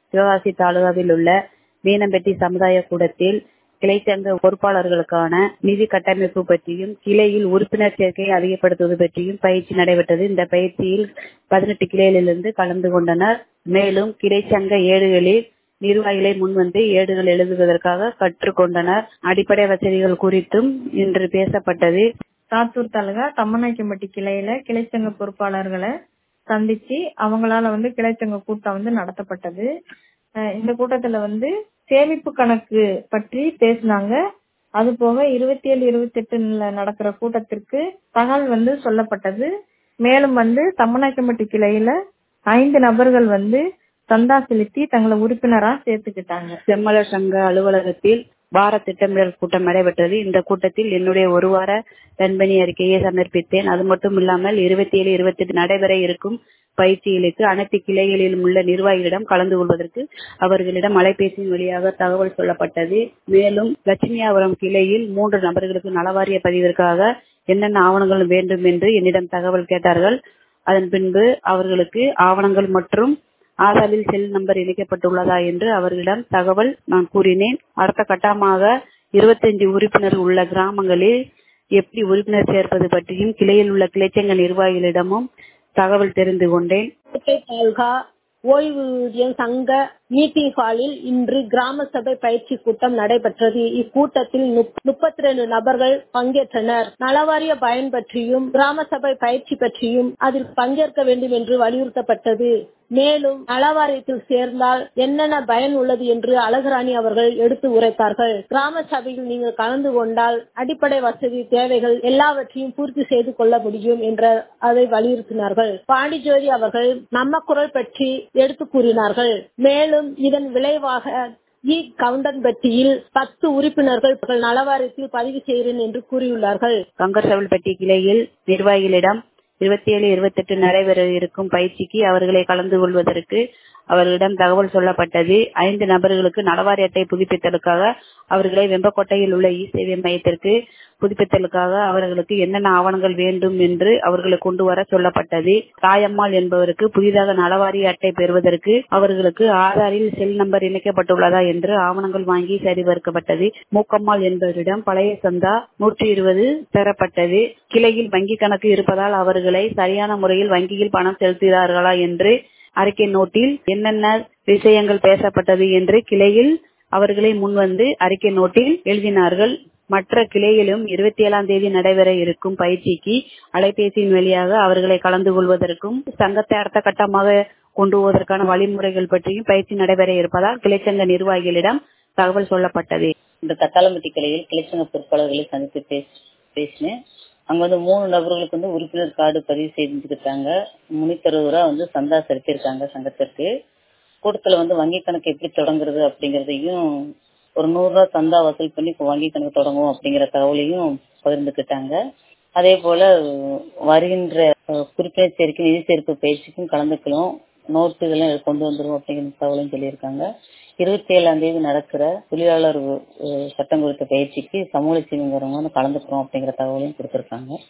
சிவகாசி தாலுகாவில் உள்ள வீனம்பட்டி சமுதாய கூடத்தில் கிளைச்சங்க பொறுப்பாளர்களுக்கான நிதி கட்டமைப்பு பற்றியும் கிளையில் உறுப்பினர் சேர்க்கையை அதிகப்படுத்துவது பற்றியும் பயிற்சி நடைபெற்றது இந்த பயிற்சியில் பதினெட்டு கிளைகளிலிருந்து கலந்து கொண்டனர் மேலும் கிளைச்சங்க ஏடுகளில் நிர்வாகிகளை முன்வந்து ஏடுகள் எழுதுவதற்காக கற்றுக்கொண்டனர் அடிப்படை வசதிகள் குறித்தும் இன்று பேசப்பட்டது சாத்தூர் தாலுகா தம்மநாயக்கம்பட்டி கிளையில கிளைச்சங்க பொறுப்பாளர்களை சந்திச்சு அவங்களால வந்து கிளைச்சங்க கூட்டம் வந்து நடத்தப்பட்டது அஹ் இந்த கூட்டத்துல வந்து சேமிப்பு கணக்கு பற்றி பேசினாங்க அது போக இருபத்தி ஏழு இருபத்தி எட்டுல நடக்கிற கூட்டத்திற்கு தகவல் வந்து சொல்லப்பட்டது மேலும் வந்து தம்மநாயக்கம்பட்டி கிளையில ஐந்து நபர்கள் வந்து சந்தா செலுத்தி தங்களை உறுப்பினரா சேர்த்துக்கிட்டாங்க செம்மலர் சங்க அலுவலகத்தில் வார திட்டமிடல் கூட்டம் நடைபெற்றது இந்த கூட்டத்தில் என்னுடைய ஒரு வார நண்பணி அறிக்கையை சமர்ப்பித்தேன் அது மட்டும் இல்லாமல் இருபத்தி ஏழு இருபத்தி எட்டு நடைபெற இருக்கும் பயிற்சிகளுக்கு அனைத்து கிளைகளிலும் உள்ள நிர்வாகிகளிடம் கலந்து கொள்வதற்கு அவர்களிடம் அலைபேசியின் வழியாக தகவல் சொல்லப்பட்டது மேலும் லட்சுமியாபுரம் கிளையில் மூன்று நபர்களுக்கு நலவாரிய பதிவிற்காக என்னென்ன ஆவணங்கள் வேண்டும் என்று என்னிடம் தகவல் கேட்டார்கள் அதன் பின்பு அவர்களுக்கு ஆவணங்கள் மற்றும் ஆதாரில் செல் நம்பர் இணைக்கப்பட்டுள்ளதா என்று அவர்களிடம் தகவல் நான் கூறினேன் அடுத்த கட்டமாக இருபத்தஞ்சு உறுப்பினர் உள்ள கிராமங்களில் எப்படி உறுப்பினர் சேர்ப்பது பற்றியும் கிளையில் உள்ள கிளைச்சங்க நிர்வாகிகளிடமும் தகவல் தெரிந்து கொண்டேன் தாலுகா ஓய்வூதியம் சங்க மீட்டிங் ஹாலில் இன்று கிராம சபை பயிற்சி கூட்டம் நடைபெற்றது இக்கூட்டத்தில் முப்பத்தி ரெண்டு நபர்கள் பங்கேற்றனர் நலவாரிய பயன் பற்றியும் கிராம சபை பயிற்சி பற்றியும் அதில் பங்கேற்க வேண்டும் என்று வலியுறுத்தப்பட்டது மேலும் நலவாரியத்தில் சேர்ந்தால் என்னென்ன பயன் உள்ளது என்று அழகுராணி அவர்கள் எடுத்து உரைத்தார்கள் கிராம சபையில் நீங்கள் கலந்து கொண்டால் அடிப்படை வசதி தேவைகள் எல்லாவற்றையும் பூர்த்தி செய்து கொள்ள முடியும் என்ற அதை வலியுறுத்தினார்கள் பாண்டிஜோதி அவர்கள் நம்ம குரல் பற்றி எடுத்து கூறினார்கள் மேலும் இதன் விளைவாக இ கவுண்டன்பட்டியில் பத்து உறுப்பினர்கள் நலவாரியத்தில் பதிவு செய்கிறேன் என்று கூறியுள்ளார்கள் கங்கர்சவல்பட்டி கிளையில் நிர்வாகிகளிடம் இருபத்தி ஏழு இருபத்தி எட்டு நடைபெற இருக்கும் பயிற்சிக்கு அவர்களை கலந்து கொள்வதற்கு அவர்களிடம் தகவல் சொல்லப்பட்டது ஐந்து நபர்களுக்கு நலவாரி அட்டை புதுப்பித்தலுக்காக அவர்களை வெம்பக்கோட்டையில் உள்ள இ சேவை மையத்திற்கு புதுப்பித்தலுக்காக அவர்களுக்கு என்னென்ன ஆவணங்கள் வேண்டும் என்று அவர்களுக்கு கொண்டு வர சொல்லப்பட்டது தாயம்மாள் என்பவருக்கு புதிதாக நலவாரி அட்டை பெறுவதற்கு அவர்களுக்கு ஆதாரில் செல் நம்பர் இணைக்கப்பட்டுள்ளதா என்று ஆவணங்கள் வாங்கி சரிபார்க்கப்பட்டது மூக்கம்மாள் என்பவரிடம் பழைய சந்தா நூற்றி இருபது பெறப்பட்டது கிளையில் வங்கி கணக்கு இருப்பதால் அவர்களை சரியான முறையில் வங்கியில் பணம் செலுத்துகிறார்களா என்று அறிக்கை நோட்டில் என்னென்ன விஷயங்கள் பேசப்பட்டது என்று கிளையில் அவர்களை முன்வந்து அறிக்கை நோட்டில் எழுதினார்கள் மற்ற கிளையிலும் இருபத்தி ஏழாம் தேதி நடைபெற இருக்கும் பயிற்சிக்கு அலைபேசியின் வழியாக அவர்களை கலந்து கொள்வதற்கும் சங்கத்தை அடுத்த கட்டமாக கொண்டு போவதற்கான வழிமுறைகள் பற்றியும் பயிற்சி நடைபெற இருப்பதால் கிளைச்சங்க நிர்வாகிகளிடம் தகவல் சொல்லப்பட்டது இந்த தத்தாளம்பட்டி கிளையில் கிளைச்சங்க பொறுப்பாளர்களை சந்தித்து பேசினேன் அங்க வந்து மூணு நபர்களுக்கு வந்து உறுப்பினர் கார்டு பதிவு செஞ்சுக்கிட்டாங்க முன்னூத்தி அறுபது ரூபா வந்து சந்தா செலுத்தியிருக்காங்க சங்கத்திற்கு கூட்டத்துல வந்து வங்கி கணக்கு எப்படி தொடங்குறது அப்படிங்கறதையும் ஒரு நூறு ரூபாய் சந்தா வசூல் பண்ணி வங்கி கணக்கு தொடங்குவோம் அப்படிங்கிற தகவலையும் பகிர்ந்துக்கிட்டாங்க அதே போல வருகின்ற குறிப்பினர் சேர்க்கை நிதி சேர்ப்பு பயிற்சிக்கும் கலந்துக்கலாம் நோட்டுகளும் கொண்டு வந்துடும் அப்படிங்கிற தகவலையும் சொல்லியிருக்காங்க இருபத்தி ஏழாம் தேதி நடக்கிற தொழிலாளர் சட்டம் குறித்த பயிற்சிக்கு சமூக சீனிங்கிறவங்க வந்து கலந்துக்கிறோம் அப்படிங்கிற தகவலையும் கொடுத்திருக்காங்க